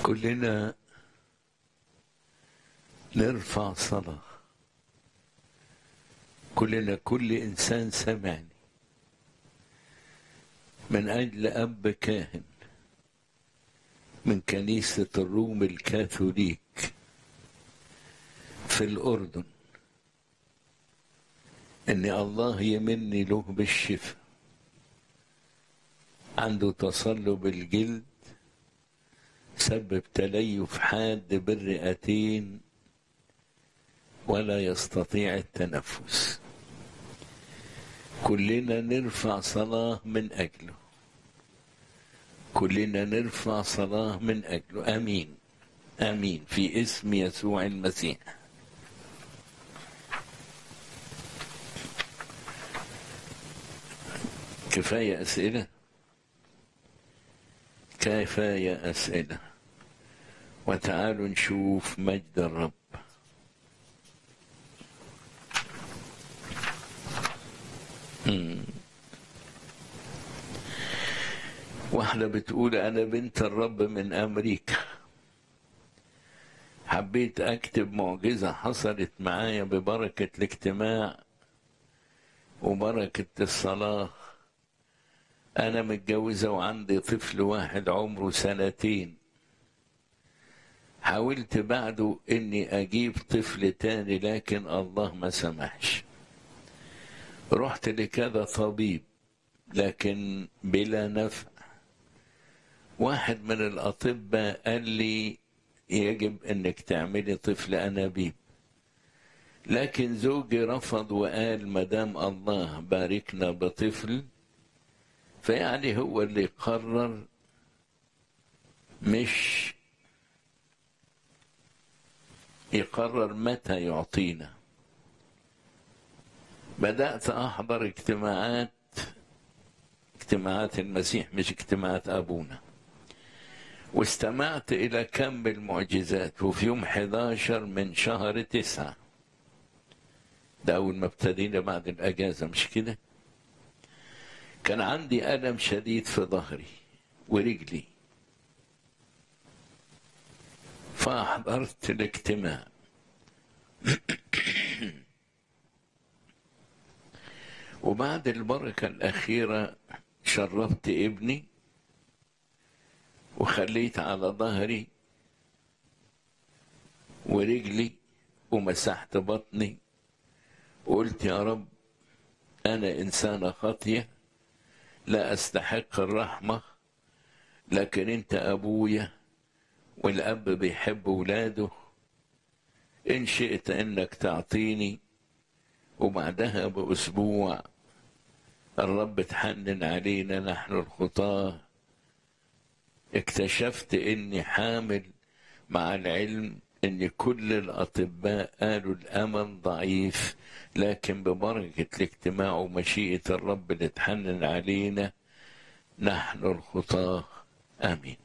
كلنا نرفع صلاة كلنا كل إنسان سمعني من أجل أب كاهن من كنيسة الروم الكاثوليك في الأردن إن الله يمني له بالشفاء عنده تصلب الجلد سبب تليف حاد بالرئتين ولا يستطيع التنفس كلنا نرفع صلاة من أجله كلنا نرفع صلاة من أجله أمين آمين في اسم يسوع المسيح كفاية أسئلة كفاية أسئلة وتعالوا نشوف مجد الرب مم. واحدة بتقول أنا بنت الرب من أمريكا حبيت أكتب معجزة حصلت معايا ببركة الاجتماع وبركة الصلاة أنا متجوزة وعندي طفل واحد عمره سنتين حاولت بعده إني أجيب طفل تاني لكن الله ما سمحش رحت لكذا طبيب لكن بلا نفع واحد من الأطباء قال لي يجب أنك تعملي طفل أنابيب لكن زوجي رفض وقال مدام الله باركنا بطفل فيعني هو اللي قرر مش يقرر متى يعطينا بدأت أحضر اجتماعات اجتماعات المسيح مش اجتماعات أبونا واستمعت إلى كم المعجزات وفي يوم 11 من شهر تسعة ده أول ما ابتدينا بعد الأجازة مش كده كان عندي ألم شديد في ظهري ورجلي فأحضرت الاجتماع وبعد البركة الأخيرة شربت ابني وخليت على ظهري ورجلي ومسحت بطني وقلت يا رب أنا إنسانة خاطية لا أستحق الرحمة لكن أنت أبويا والأب بيحب ولاده إن شئت إنك تعطيني وبعدها بأسبوع الرب تحنن علينا نحن الخطاة اكتشفت إني حامل مع العلم إن كل الأطباء قالوا الأمل ضعيف لكن ببركة الاجتماع ومشيئة الرب اللي تحنن علينا نحن الخطاة آمين